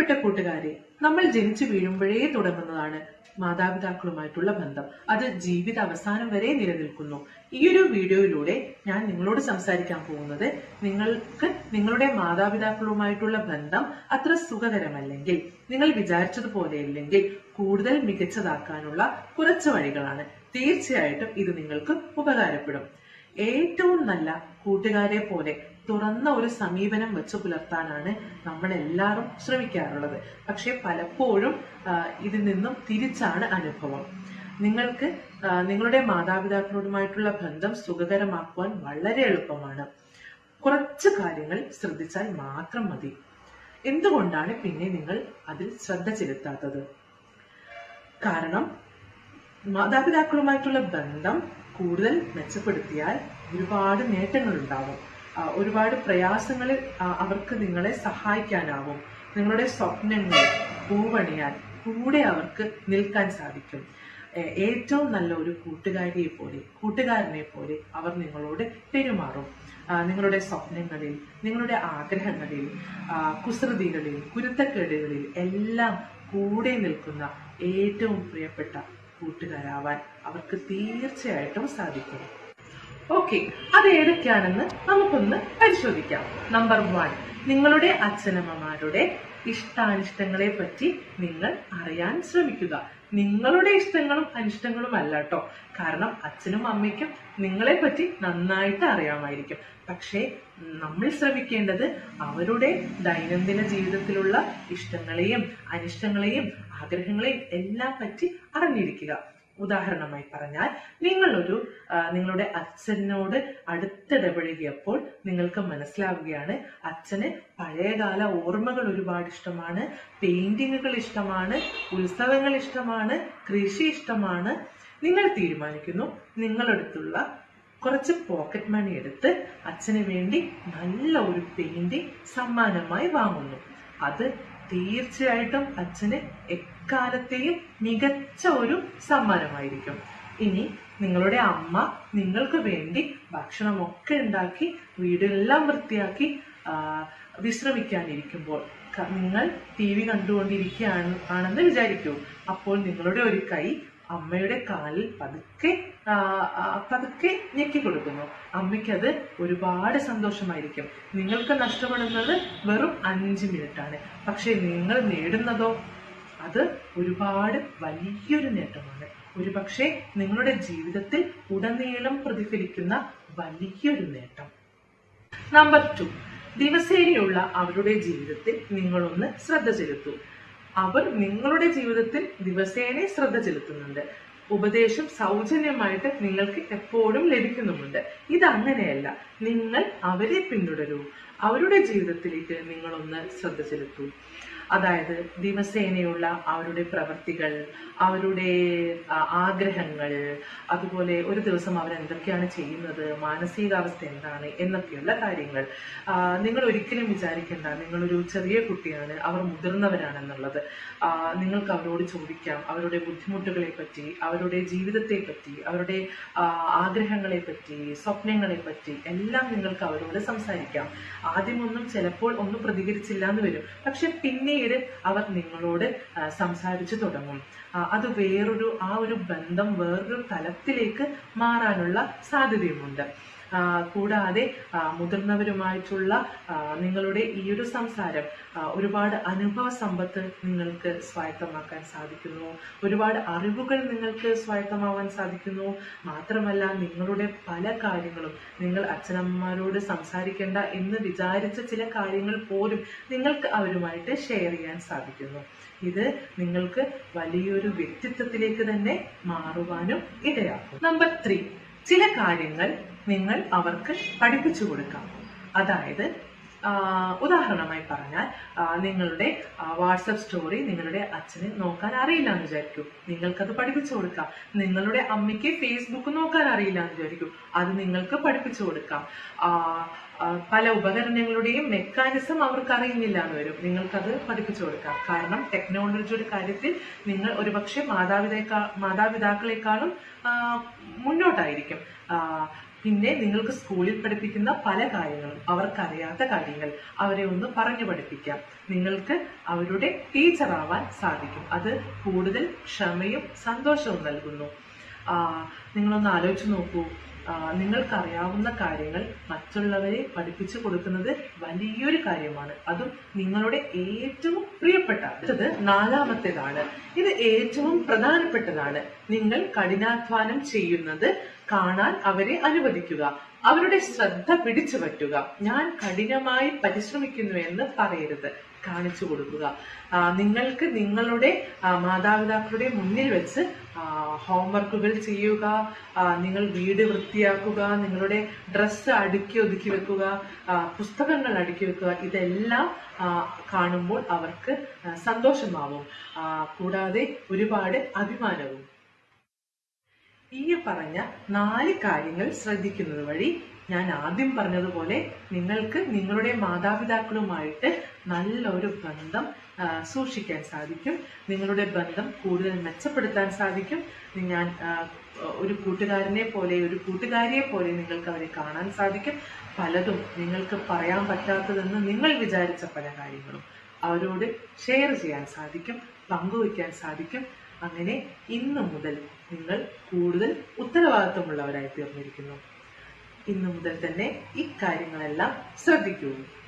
പ്രിയപ്പെട്ട കൂട്ടുകാരെ നമ്മൾ ജനിച്ചു വീഴുമ്പോഴേ തുടങ്ങുന്നതാണ് മാതാപിതാക്കളുമായിട്ടുള്ള ബന്ധം അത് ജീവിത അവസാനം വരെ നിലനിൽക്കുന്നു ഈ ഒരു വീഡിയോയിലൂടെ ഞാൻ നിങ്ങളോട് സംസാരിക്കാൻ പോകുന്നത് നിങ്ങൾക്ക് നിങ്ങളുടെ മാതാപിതാക്കളുമായിട്ടുള്ള ബന്ധം അത്ര സുഖകരമല്ലെങ്കിൽ നിങ്ങൾ വിചാരിച്ചതുപോലെ ഇല്ലെങ്കിൽ കൂടുതൽ മികച്ചതാക്കാനുള്ള കുറച്ച് വഴികളാണ് തീർച്ചയായിട്ടും ഇത് നിങ്ങൾക്ക് ഉപകാരപ്പെടും ഏറ്റവും നല്ല കൂട്ടുകാരെ പോലെ തുറന്ന ഒരു സമീപനം വെച്ച് പുലർത്താനാണ് നമ്മൾ എല്ലാവരും ശ്രമിക്കാറുള്ളത് പക്ഷെ പലപ്പോഴും ആ, ഇതിൽ നിന്നും തിരിച്ചാണ് അനുഭവം നിങ്ങൾക്ക് ആ, നിങ്ങളുടെ മാതാപിതാക്കളോടുമായിട്ടുള്ള ബന്ധം സുഖകരമാക്കുവാൻ വളരെ എളുപ്പമാണ് കുറച്ച് കാര്യങ്ങൾ ശ്രദ്ധിച്ചാൽ മാത്രം മതി എന്തുകൊണ്ടാണ് പിന്നെ നിങ്ങൾ അതിൽ ശ്രദ്ധ ചെലുത്താത്തത് കാരണം മാതാപിതാക്കളുമായിട്ടുള്ള ബന്ധം കൂടുതൽ മെച്ചപ്പെടുത്തിയാൽ ഒരുപാട് നേട്ടങ്ങൾ ഉണ്ടാവും ആ, ഒരുപാട് പ്രയാസങ്ങളിൽ ആ, അവർക്ക് നിങ്ങളെ സഹായിക്കാനാവും നിങ്ങളുടെ സ്വപ്നങ്ങൾ പൂവണിയാൻ കൂടെ അവർക്ക് നിൽക്കാൻ സാധിക്കും ഏ- ഏറ്റവും നല്ല ഒരു കൂട്ടുകാരിയെ പോലെ കൂട്ടുകാരനെ പോലെ അവർ നിങ്ങളോട് പെരുമാറും ആ, നിങ്ങളുടെ സ്വപ്നങ്ങളിൽ നിങ്ങളുടെ ആഗ്രഹങ്ങളിൽ ആ, കുസൃതികളിൽ കുരുത്തക്കേടുകളിൽ എല്ലാം കൂടെ നിൽക്കുന്ന ഏറ്റവും പ്രിയപ്പെട്ട കൂട്ടുകാരാവാൻ അവർക്ക് തീർച്ചയായിട്ടും സാധിക്കും ഓക്കെ അത് ഏതൊക്കെയാണെന്ന് നമുക്കൊന്ന് പരിശോധിക്കാം നമ്പർ വൺ നിങ്ങളുടെ അച്ഛനമ്മമാരുടെ ഇഷ്ടാനിഷ്ടങ്ങളെ പറ്റി നിങ്ങൾ അറിയാൻ ശ്രമിക്കുക നിങ്ങളുടെ ഇഷ്ടങ്ങളും അനിഷ്ടങ്ങളും അല്ല കേട്ടോ കാരണം അച്ഛനും അമ്മയ്ക്കും നിങ്ങളെ പറ്റി നന്നായിട്ട് അറിയാമായിരിക്കും പക്ഷേ ഉം, നമ്മൾ ശ്രമിക്കേണ്ടത് അവരുടെ ദൈനംദിന ജീവിതത്തിലുള്ള ഇഷ്ടങ്ങളെയും അനിഷ്ടങ്ങളെയും ആഗ്രഹങ്ങളെയും എല്ലാം പറ്റി അറിഞ്ഞിരിക്കുക ഉദാഹരണമായി പറഞ്ഞാൽ നിങ്ങളൊരു ആ, നിങ്ങളുടെ അച്ഛനോട് അടുത്തിടപഴകിയപ്പോൾ നിങ്ങൾക്ക് മനസ്സിലാവുകയാണ് അച്ഛന് പഴയകാല ഓർമ്മകൾ ഒരുപാട് ഇഷ്ടമാണ് പെയിന്റിങ്ങുകൾ ഇഷ്ടമാണ് ഉത്സവങ്ങൾ ഇഷ്ടമാണ് കൃഷി ഇഷ്ടമാണ് നിങ്ങൾ തീരുമാനിക്കുന്നു നിങ്ങളടുത്തുള്ള കുറച്ച് പോക്കറ്റ് മണി എടുത്ത് അച്ഛന് വേണ്ടി നല്ല ഒരു പെയിന്റിംഗ് സമ്മാനമായി വാങ്ങുന്നു അത് തീർച്ചയായിട്ടും അച്ഛന് എക്കാലത്തെയും മികച്ച ഒരു സമ്മാനമായിരിക്കും ഇനി നിങ്ങളുടെ അമ്മ നിങ്ങൾക്ക് വേണ്ടി ഭക്ഷണമൊക്കെ ഉണ്ടാക്കി വീടെല്ലാം വൃത്തിയാക്കി ആ, വിശ്രമിക്കാനിരിക്കുമ്പോൾ ക- നിങ്ങൾ ടി വി കണ്ടുകൊണ്ടിരിക്കുകയാണ് ആണെന്ന് വിചാരിക്കൂ അപ്പോൾ നിങ്ങളുടെ ഒരു കൈ അമ്മയുടെ കാലിൽ പതുക്കെ ആ, ആ, പതുക്കെ ഞെക്കി കൊടുക്കുന്നു അമ്മയ്ക്കത് ഒരുപാട് സന്തോഷമായിരിക്കും നിങ്ങൾക്ക് നഷ്ടപ്പെടുന്നത് വെറും അഞ്ച് മിനിറ്റ് ആണ് പക്ഷെ നിങ്ങൾ നേടുന്നതോ അത് ഒരുപാട് വലിയൊരു നേട്ടമാണ് ഒരു പക്ഷേ നിങ്ങളുടെ ജീവിതത്തിൽ ഉടനീളം പ്രതിഫലിക്കുന്ന വലിയൊരു നേട്ടം നമ്പർ ടു ദിവസേനയുള്ള അവരുടെ ജീവിതത്തിൽ നിങ്ങളൊന്ന് ശ്രദ്ധ ചെലുത്തൂ അവർ നിങ്ങളുടെ ജീവിതത്തിൽ ദിവസേന ശ്രദ്ധ ചെലുത്തുന്നുണ്ട് ഉപദേശം സൗജന്യമായിട്ട് നിങ്ങൾക്ക് എപ്പോഴും ലഭിക്കുന്നുമുണ്ട് ഇത് അങ്ങനെയല്ല നിങ്ങൾ അവരെ പിന്തുടരൂ അവരുടെ ജീവിതത്തിലേക്ക് നിങ്ങളൊന്ന് ശ്രദ്ധ ചെലുത്തൂ അതായത് ദിവസേനയുള്ള അവരുടെ പ്രവർത്തികൾ അവരുടെ ആ, ആഗ്രഹങ്ങൾ അതുപോലെ ഒരു ദിവസം അവർ എന്തൊക്കെയാണ് ചെയ്യുന്നത് മാനസികാവസ്ഥ എന്താണ് എന്നൊക്കെയുള്ള കാര്യങ്ങൾ ആ, നിങ്ങൾ ഒരിക്കലും വിചാരിക്കേണ്ട നിങ്ങളൊരു ചെറിയ കുട്ടിയാണ് അവർ മുതിർന്നവരാണെന്നുള്ളത് ആ, നിങ്ങൾക്ക് അവരോട് ചോദിക്കാം അവരുടെ ബുദ്ധിമുട്ടുകളെ പറ്റി അവരുടെ ജീവിതത്തെ പറ്റി അവരുടെ ആ, ആഗ്രഹങ്ങളെ പറ്റി സ്വപ്നങ്ങളെ പറ്റി എല്ലാം നിങ്ങൾക്ക് അവരോട് സംസാരിക്കാം ആദ്യമൊന്നും ചിലപ്പോൾ ഒന്നും പ്രതികരിച്ചില്ല എന്ന് വരും പക്ഷെ പിന്നീട് അവർ നിങ്ങളോട് ആ, സംസാരിച്ചു തുടങ്ങും ആ, അത് വേറൊരു ആ ഒരു ബന്ധം വേറൊരു തലത്തിലേക്ക് മാറാനുള്ള സാധ്യതയുമുണ്ട് ആ, കൂടാതെ ആ, മുതിർന്നവരുമായിട്ടുള്ള ആ, നിങ്ങളുടെ ഈ ഒരു സംസാരം ആ, ഒരുപാട് അനുഭവ സമ്പത്ത് നിങ്ങൾക്ക് സ്വായത്തമാക്കാൻ സാധിക്കുന്നു ഒരുപാട് അറിവുകൾ നിങ്ങൾക്ക് സ്വായത്തമാവാൻ സാധിക്കുന്നു മാത്രമല്ല നിങ്ങളുടെ പല കാര്യങ്ങളും നിങ്ങൾ അച്ഛനമ്മമാരോട് സംസാരിക്കേണ്ട എന്ന് വിചാരിച്ച ചില കാര്യങ്ങൾ പോലും നിങ്ങൾക്ക് അവരുമായിട്ട് ഷെയർ ചെയ്യാൻ സാധിക്കുന്നു ഇത് നിങ്ങൾക്ക് വലിയൊരു വ്യക്തിത്വത്തിലേക്ക് തന്നെ മാറുവാനും ഇടയാക്കും നമ്പർ ത്രീ ചില കാര്യങ്ങൾ നിങ്ങൾ അവർക്ക് പഠിപ്പിച്ചു കൊടുക്കാം അതായത് ആ, ഉദാഹരണമായി പറഞ്ഞാൽ ആ, നിങ്ങളുടെ വാട്സപ്പ് സ്റ്റോറി നിങ്ങളുടെ അച്ഛന് നോക്കാൻ അറിയില്ല എന്ന് വിചാരിക്കൂ നിങ്ങൾക്കത് പഠിപ്പിച്ചു കൊടുക്കാം നിങ്ങളുടെ അമ്മയ്ക്ക് ഫേസ്ബുക്ക് നോക്കാൻ അറിയില്ല എന്ന് വിചാരിക്കൂ അത് നിങ്ങൾക്ക് പഠിപ്പിച്ചു കൊടുക്കാം ആ, ആ, പല ഉപകരണങ്ങളുടെയും മെക്കാനിസം അവർക്ക് അറിയുന്നില്ല എന്ന് വരും നിങ്ങൾക്കത് പഠിപ്പിച്ചു കൊടുക്കാം കാരണം ടെക്നോളജിയുടെ കാര്യത്തിൽ നിങ്ങൾ ഒരുപക്ഷെ മാതാപിതാക്ക മാതാപിതാക്കളെക്കാളും ആ, മുന്നോട്ടായിരിക്കും ആ, പിന്നെ നിങ്ങൾക്ക് സ്കൂളിൽ പഠിപ്പിക്കുന്ന പല കാര്യങ്ങളും അവർക്കറിയാത്ത കാര്യങ്ങൾ അവരെ ഒന്ന് പറഞ്ഞു പഠിപ്പിക്കാം നിങ്ങൾക്ക് അവരുടെ ടീച്ചർ ആവാൻ സാധിക്കും അത് കൂടുതൽ ക്ഷമയും സന്തോഷവും നൽകുന്നു ആ, നിങ്ങളൊന്ന് ആലോചിച്ച് നോക്കൂ ആ, നിങ്ങൾക്കറിയാവുന്ന കാര്യങ്ങൾ മറ്റുള്ളവരെ പഠിപ്പിച്ചു കൊടുക്കുന്നത് വലിയൊരു കാര്യമാണ് അതും നിങ്ങളുടെ ഏറ്റവും പ്രിയപ്പെട്ട അടുത്തത് നാലാമത്തേതാണ് ഇത് ഏറ്റവും പ്രധാനപ്പെട്ടതാണ് നിങ്ങൾ കഠിനാധ്വാനം ചെയ്യുന്നത് കാണാൻ അവരെ അനുവദിക്കുക അവരുടെ ശ്രദ്ധ പിടിച്ചു പറ്റുക ഞാൻ കഠിനമായി പരിശ്രമിക്കുന്നു എന്ന് പറയരുത് കാണിച്ചു കൊടുക്കുക ആ, നിങ്ങൾക്ക് നിങ്ങളുടെ ആ, മാതാപിതാക്കളുടെ മുന്നിൽ വെച്ച് ഹോംവർക്കുകൾ ചെയ്യുക ആ, നിങ്ങൾ വീട് വൃത്തിയാക്കുക നിങ്ങളുടെ ഡ്രസ്സ് അടുക്കി ഒതുക്കി വെക്കുക ആ, പുസ്തകങ്ങൾ അടുക്കി വെക്കുക ഇതെല്ലാം ആ, കാണുമ്പോൾ അവർക്ക് ആ, സന്തോഷമാവും ആ, കൂടാതെ ഒരുപാട് അഭിമാനവും ഈ പറഞ്ഞ നാല് കാര്യങ്ങൾ ശ്രദ്ധിക്കുന്നത് വഴി ഞാൻ ആദ്യം പറഞ്ഞതുപോലെ നിങ്ങൾക്ക് നിങ്ങളുടെ മാതാപിതാക്കളുമായിട്ട് നല്ലൊരു ബന്ധം ആ, സൂക്ഷിക്കാൻ സാധിക്കും നിങ്ങളുടെ ബന്ധം കൂടുതൽ മെച്ചപ്പെടുത്താൻ സാധിക്കും ഞാൻ ആ, ഒരു കൂട്ടുകാരനെ പോലെ ഒരു കൂട്ടുകാരിയെ പോലെ നിങ്ങൾക്ക് അവരെ കാണാൻ സാധിക്കും പലതും നിങ്ങൾക്ക് പറയാൻ പറ്റാത്തതെന്ന് നിങ്ങൾ വിചാരിച്ച പല കാര്യങ്ങളും അവരോട് ഷെയർ ചെയ്യാൻ സാധിക്കും പങ്കുവയ്ക്കാൻ സാധിക്കും അങ്ങനെ ഇന്നു മുതൽ നിങ്ങൾ കൂടുതൽ ഉത്തരവാദിത്വമുള്ളവരായി തീർന്നിരിക്കുന്നു ഇന്നു മുതൽ തന്നെ ഇക്കാര്യങ്ങളെല്ലാം ശ്രദ്ധിക്കൂ